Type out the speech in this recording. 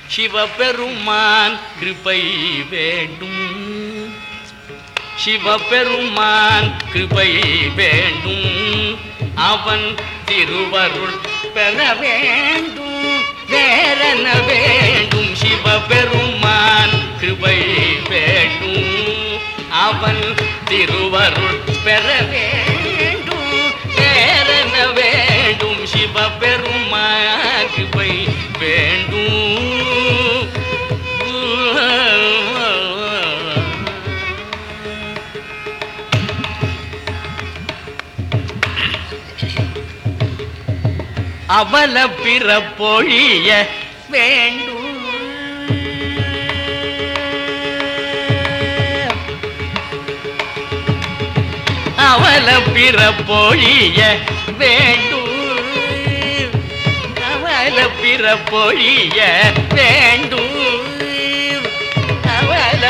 சிவபெருமான் கிருபை வேண்டும் சிவபெருமான் கிருபை வேண்டும் அவன் திருவருள் பெற வேண்டும் வேறென வேண்டும் சிவபெருமான் கிருபை வேண்டும் அவன் திருவருள் பெற வேண்டும் வேறென வேண்டும் சிவபெருமான் கிருபை வேண்டும் அவல பிறப்பொழிய வேண்டும் அவல பிறப்பொழிய வேண்டும் அவல பிறப்பொழிய